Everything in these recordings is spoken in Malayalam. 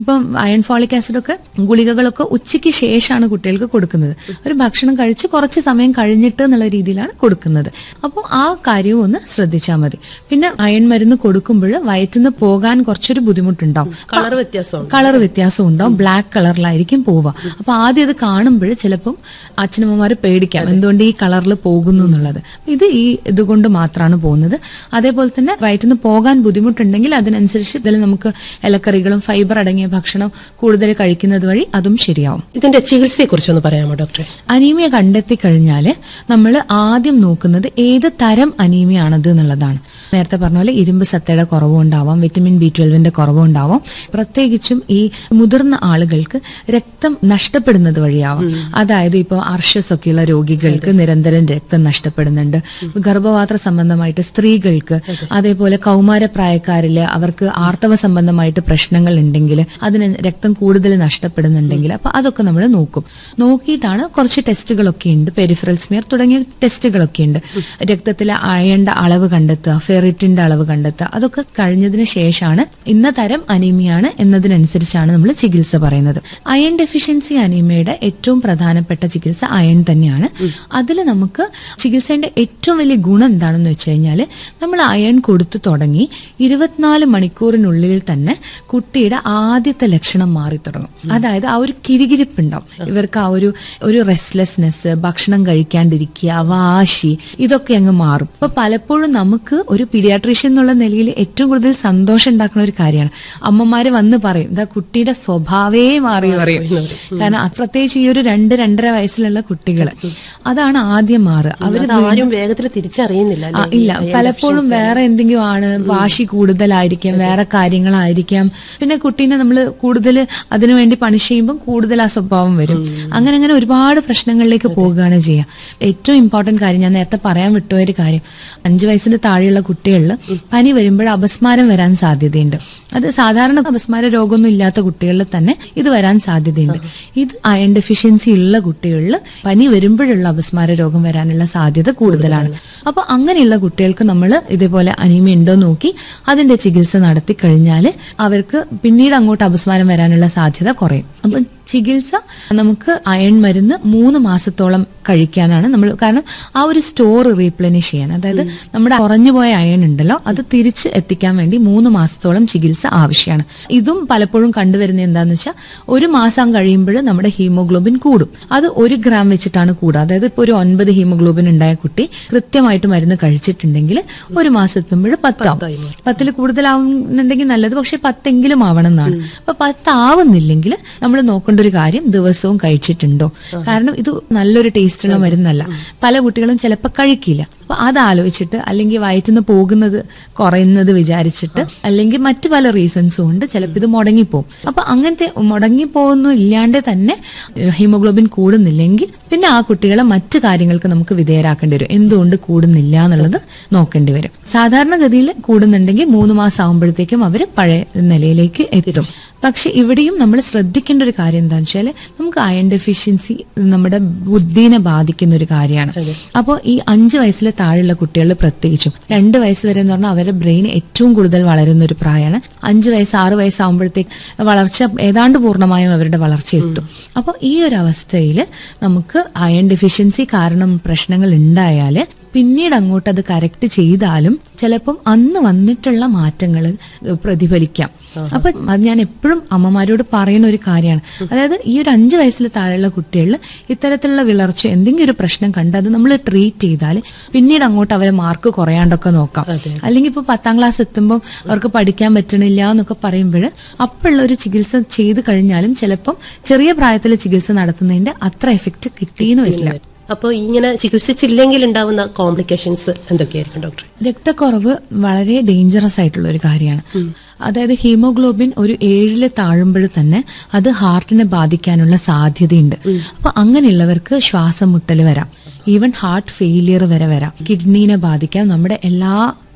ഇപ്പം അയൺ ഫോളിക് ആസിഡ് ഒക്കെ ഗുളികകളൊക്കെ ഉച്ചയ്ക്ക് ശേഷമാണ് കുട്ടികൾക്ക് കൊടുക്കുന്നത് ഒരു ഭക്ഷണം കഴിച്ച് കുറച്ച് സമയം കഴിഞ്ഞിട്ട് എന്നുള്ള രീതിയിലാണ് കൊടുക്കുന്നത് അപ്പോൾ ആ കാര്യവും ഒന്ന് ശ്രദ്ധിച്ചാൽ മതി പിന്നെ അയൺ മരുന്ന് കൊടുക്കുമ്പോൾ വയറ്റിന്ന് പോകാൻ കുറച്ചൊരു ബുദ്ധിമുട്ടുണ്ടാവും കളർ വ്യത്യാസമുണ്ട് കളർ വ്യത്യാസം ഉണ്ടാവും ബ്ലാക്ക് കളറിലായിരിക്കും പോവുക അപ്പൊ ആദ്യം ഇത് കാണുമ്പോൾ ചിലപ്പം അച്ഛനമ്മമാര് പേടിക്കാം എന്തുകൊണ്ട് ഈ കളറിൽ പോകുന്നു എന്നുള്ളത് ഇത് ഈ ഇതുകൊണ്ട് മാത്രമാണ് പോകുന്നത് അതേപോലെ തന്നെ വയറ്റിന്ന് പോകാൻ ബുദ്ധിമുട്ടുണ്ടെങ്കിൽ അതിനനുസരിച്ച് ഇതിൽ നമുക്ക് ഇലക്കറികളും ഫൈബർ അടങ്ങിയ ഭക്ഷണം കൂടുതൽ കഴിക്കുന്നത് വഴി അതും ശരിയാവും ഇതിന്റെ ചികിത്സയെ കുറിച്ചൊന്ന് പറയാമോ ഡോക്ടറെ അനീമിയ കണ്ടെത്തി കഴിഞ്ഞാൽ നമ്മൾ ആദ്യം നോക്കുന്നത് ഏത് തരം അനീമിയ ആണത് എന്നുള്ളതാണ് നേരത്തെ പറഞ്ഞ പോലെ ഇരുമ്പ് സത്തയുടെ കുറവുണ്ടാവാം വിറ്റമിൻ ബി ട്വൽവിന്റെ കുറവുണ്ടാവാം പ്രത്യേകിച്ചും ഈ മുതിർന്ന ആളുകൾക്ക് രക്തം നഷ്ടപ്പെടുന്നത് വഴിയാവാം അതായത് ഇപ്പോൾ അർഷസ് ഒക്കെയുള്ള രോഗികൾക്ക് നിരന്തരം രക്തം നഷ്ടപ്പെടുന്നുണ്ട് ഗർഭപാത്ര സംബന്ധമായിട്ട് സ്ത്രീകൾക്ക് അതേപോലെ കൗമാരപ്രായക്കാരില് അവർക്ക് ആർത്തവ സംബന്ധമായിട്ട് പ്രശ്നങ്ങൾ ഉണ്ടെങ്കിൽ അതിന് രക്തം കൂടുതൽ നഷ്ടപ്പെടുന്നുണ്ടെങ്കിൽ അപ്പൊ അതൊക്കെ നമ്മൾ നോക്കും നോക്കിയിട്ടാണ് കുറച്ച് ടെസ്റ്റുകളൊക്കെ ഉണ്ട് പെരിഫറൽ സ്മിയർ തുടങ്ങിയ ടെസ്റ്റുകളൊക്കെ ഉണ്ട് രക്തത്തിലെ അയണിന്റെ അളവ് കണ്ടെത്തുക ഫെറിറ്റിന്റെ അളവ് കണ്ടെത്തുക അതൊക്കെ കഴിഞ്ഞതിന് ശേഷമാണ് ഇന്ന തരം അനീമിയാണ് എന്നതിനനുസരിച്ചാണ് നമ്മൾ ചികിത്സ പറയുന്നത് അയൺ ഡെഫിഷ്യൻസി അനീമിയയുടെ ഏറ്റവും പ്രധാനപ്പെട്ട ചികിത്സ അയൺ തന്നെയാണ് അതിൽ നമുക്ക് ചികിത്സയുടെ ഏറ്റവും വലിയ ഗുണം എന്താണെന്ന് വെച്ച് കഴിഞ്ഞാൽ നമ്മൾ അയൺ കൊടുത്തു തുടങ്ങി ഇരുപത്തിനാല് മണിക്കൂറിനുള്ളിൽ തന്നെ കുട്ടിയുടെ ആദ്യത്തെ ലക്ഷണം മാറി തുടങ്ങും അതായത് ആ ഒരു കിരികിരിപ്പുണ്ടാവും ഇവർക്ക് ആ ഒരു ഒരു റെസ്റ്റ്ലെസ്നെസ് ഭക്ഷണം കഴിക്കാണ്ടിരിക്കുക വാശി ഇതൊക്കെ അങ്ങ് മാറും അപ്പൊ പലപ്പോഴും നമുക്ക് ഒരു പീഡിയാട്രീഷ്യൻ എന്നുള്ള നിലയിൽ ഏറ്റവും കൂടുതൽ സന്തോഷം ഉണ്ടാക്കുന്ന ഒരു കാര്യമാണ് അമ്മമാര് വന്ന് പറയും ഇതാ കുട്ടിയുടെ സ്വഭാവേ മാറി പറയും കാരണം അത് പ്രത്യേകിച്ച് ഈ ഒരു രണ്ട് രണ്ടര വയസ്സിലുള്ള കുട്ടികൾ അതാണ് ആദ്യം മാറുക അവര് അത് ആരും വേഗത്തിൽ തിരിച്ചറിയുന്നില്ല ആ, അല്ലേ? ഇല്ല പലപ്പോഴും വേറെ എന്തെങ്കിലും ആണ് വാശി കൂടുതലായിരിക്കാം വേറെ കാര്യങ്ങളായിരിക്കാം പിന്നെ കുട്ടീനെ നമ്മൾ കൂടുതൽ അതിനുവേണ്ടി പണിഷ് ചെയ്യുമ്പോൾ കൂടുതൽ ആ സ്വഭാവം വരും അങ്ങനെ അങ്ങനെ ഒരുപാട് പ്രശ്നങ്ങളിലേക്ക് പോകുകയാണ് ചെയ്യുക ഏറ്റവും ഇമ്പോർട്ടന്റ് കാര്യം ഞാൻ നേരത്തെ പറയാൻ വിട്ടുപോയ ഒരു കാര്യം അഞ്ചു വയസ്സിന് താഴെയുള്ള കുട്ടികളിൽ പനി വരുമ്പോൾ അപസ്മാരം വരാൻ സാധ്യതയുണ്ട് അത് സാധാരണ അപസ്മാര രോഗമൊന്നും ഇല്ലാത്ത കുട്ടികളിൽ തന്നെ ഇത് വരാൻ സാധ്യതയുണ്ട് ഇത് അയൺ ഡെഫിഷ്യൻസി ഉള്ള കുട്ടികളിൽ പനി വരുമ്പോഴുള്ള അപസ്മാര രോഗം വരാനുള്ള സാധ്യത കൂടുതലാണ് അപ്പൊ അങ്ങനെയുള്ള കുട്ടികൾക്ക് നമ്മൾ ഇതേപോലെ അനീമിയ ഉണ്ടോ നോക്കി അതിന്റെ ചികിത്സ നടത്തി കഴിഞ്ഞാൽ അവർക്ക് പിന്നീട് അങ്ങോട്ട് അപസ്മാരം വരാനുള്ള സാധ്യത കുറയും അപ്പൊ ചികിത്സ നമുക്ക് അയൺ മരുന്ന് മൂന്ന് മാസത്തോളം കഴിക്കാനാണ് നമ്മൾ കാരണം ആ ഒരു സ്റ്റോർ റീപ്ലനിഷ് ചെയ്യാൻ അതായത് നമ്മുടെ കുറഞ്ഞുപോയ അയൺ ഉണ്ടല്ലോ അത് തിരിച്ച് എത്തിക്കാൻ വേണ്ടി മൂന്ന് മാസത്തോളം ചികിത്സ ആവശ്യമാണ് ഇതും പലപ്പോഴും കണ്ടുവരുന്നത് എന്താണെന്ന് വെച്ചാൽ ഒരു മാസം കഴിയുമ്പോൾ നമ്മുടെ ഹീമോഗ്ലോബിൻ കൂടും അത് ഒരു ഗ്രാം വെച്ചിട്ടാണ് കൂടുക അതായത് ഇപ്പോൾ ഒരു ഒൻപത് ഹീമോഗ്ലോബിൻ ഉണ്ടായ കുട്ടി കൃത്യമായിട്ട് മരുന്ന് കഴിച്ചിട്ടുണ്ടെങ്കിൽ ഒരു മാസം എത്തുമ്പോൾ പത്താവും പത്തായി മാറും. പത്തിൽ കൂടുതലാവുന്നുണ്ടെങ്കിൽ നല്ലത് പക്ഷെ പത്തെങ്കിലും ആവണം എന്നാണ് അപ്പൊ പത്താവുന്നില്ലെങ്കിൽ നമ്മൾ നോക്കേണ്ട ഒരു കാര്യം ദിവസവും കഴിച്ചിട്ടുണ്ടോ കാരണം ഇത് നല്ലൊരു ടേസ്റ്റുള്ള മരുന്നല്ല പല കുട്ടികളും ചിലപ്പോൾ കഴിക്കില്ല അപ്പൊ അത് ആലോചിച്ചിട്ട് അല്ലെങ്കിൽ വയറ്റുനിന്ന് പോകുന്നത് കുറയുന്നത് വിചാരിച്ചിട്ട് അല്ലെങ്കിൽ മറ്റു പല റീസൺസും ഉണ്ട് ചിലപ്പോൾ ഇത് മുടങ്ങിപ്പോവും അപ്പൊ അങ്ങനത്തെ മുടങ്ങിപ്പോകുന്നു ഇല്ലാണ്ട് തന്നെ ഹീമോഗ്ലോബിൻ കൂടുന്നില്ലെങ്കിൽ പിന്നെ ആ കുട്ടികളെ മറ്റു കാര്യങ്ങൾക്ക് നമുക്ക് വിധേയരാക്കേണ്ടി വരും എന്തുകൊണ്ട് കൂടുന്നില്ല എന്നുള്ളത് നോക്കേണ്ടി വരും സാധാരണഗതിയിൽ കൂടുന്നുണ്ടെങ്കിൽ മൂന്ന് മാസം ആകുമ്പോഴത്തേക്കും അവർ പഴയ നിലയിലേക്ക് എത്തും പക്ഷെ ഇവിടെയും നമ്മൾ ശ്രദ്ധിക്കേണ്ട ഒരു കാര്യം എന്താണെന്ന് വെച്ചാൽ നമുക്ക് അയൺ ഡെഫിഷ്യൻസി നമ്മുടെ ബുദ്ധിനെ ബാധിക്കുന്ന ഒരു കാര്യമാണ് അപ്പോൾ ഈ അഞ്ച് വയസ്സിൽ താഴെയുള്ള കുട്ടികളിൽ പ്രത്യേകിച്ചും രണ്ട് വയസ്സ് വരെ എന്ന് പറഞ്ഞാൽ അവരുടെ ബ്രെയിൻ ഏറ്റവും കൂടുതൽ വളരുന്ന ഒരു പ്രായമാണ് അഞ്ച് വയസ്സ് ആറ് വയസ്സാകുമ്പോഴത്തേക്ക് വളർച്ച ഏതാണ്ട് പൂർണ്ണമായും അവരുടെ വളർച്ച എത്തും അപ്പോൾ ഈ ഒരു അവസ്ഥയിൽ നമുക്ക് അയൺ ഡെഫിഷ്യൻസി കാരണം പ്രശ്നങ്ങൾ ഉണ്ടായാൽ പിന്നീട് അങ്ങോട്ട് അത് കറക്റ്റ് ചെയ്താലും ചിലപ്പം അന്ന് വന്നിട്ടുള്ള മാറ്റങ്ങൾ പ്രതിഫലിക്കാം അപ്പൊ അത് ഞാൻ എപ്പോഴും അമ്മമാരോട് പറയുന്ന ഒരു കാര്യമാണ് അതായത് ഈ ഒരു അഞ്ച് വയസ്സിൽ താഴെയുള്ള കുട്ടികളിൽ ഇത്തരത്തിലുള്ള വിളർച്ച എന്തെങ്കിലും ഒരു പ്രശ്നം കണ്ട് അത് നമ്മൾ ട്രീറ്റ് ചെയ്താൽ പിന്നീട് അങ്ങോട്ട് അവരെ മാർക്ക് കുറയാണ്ടൊക്കെ നോക്കാം അല്ലെങ്കിൽ ഇപ്പൊ പത്താം ക്ലാസ് എത്തുമ്പോൾ അവർക്ക് പഠിക്കാൻ പറ്റണില്ല എന്നൊക്കെ പറയുമ്പോൾ അപ്പോഴുള്ള ഒരു ചികിത്സ ചെയ്ത് കഴിഞ്ഞാലും ചിലപ്പം ചെറിയ പ്രായത്തിൽ ചികിത്സ നടത്തുന്നതിന്റെ അത്ര എഫക്റ്റ് കിട്ടിയെന്ന് വരില്ല അപ്പോൾ ഇങ്ങനെ ചികിത്സിച്ചില്ലെങ്കിൽ ഉണ്ടാവുന്ന കോംപ്ലിക്കേഷൻസ് എന്തൊക്കെയായിരിക്കും ഡോക്ടർ രക്തക്കുറവ് വളരെ ഡേഞ്ചറസ് ആയിട്ടുള്ള ഒരു കാര്യമാണ് അതായത് ഹീമോഗ്ലോബിൻ ഒരു ഏഴില് താഴുമ്പോൾ തന്നെ അത് ഹാർട്ടിനെ ബാധിക്കാനുള്ള സാധ്യതയുണ്ട് അപ്പൊ അങ്ങനെയുള്ളവർക്ക് ശ്വാസം മുട്ടൽ വരാം ഈവൻ ഹാർട്ട് ഫെയിലിയർ വരെ വരാം കിഡ്നീനെ ബാധിക്കാം നമ്മുടെ എല്ലാ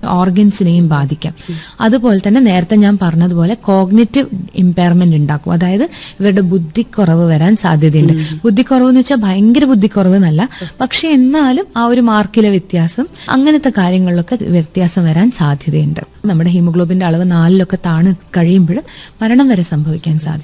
ഓർഗൻസിനെയും ബാധിക്കാം അതുപോലെ തന്നെ നേരത്തെ ഞാൻ പറഞ്ഞതുപോലെ കോഗ്നേറ്റീവ് ഇമ്പയർമെന്റ് ഉണ്ടാക്കും അതായത് ഇവരുടെ ബുദ്ധിക്കുറവ് വരാൻ സാധ്യതയുണ്ട് ബുദ്ധിക്കുറവ് എന്ന് വെച്ചാൽ ഭയങ്കര ബുദ്ധിക്കുറവ് എന്നല്ല പക്ഷെ എന്നാലും ആ ഒരു മാർക്കിലെ വ്യത്യാസം അങ്ങനത്തെ കാര്യങ്ങളിലൊക്കെ വ്യത്യാസം വരാൻ സാധ്യതയുണ്ട് നമ്മുടെ ഹീമോഗ്ലോബിന്റെ അളവ് നാലിലൊക്കെ താണ് കഴിയുമ്പോൾ മരണം വരെ സംഭവിക്കാൻ സാധ്യത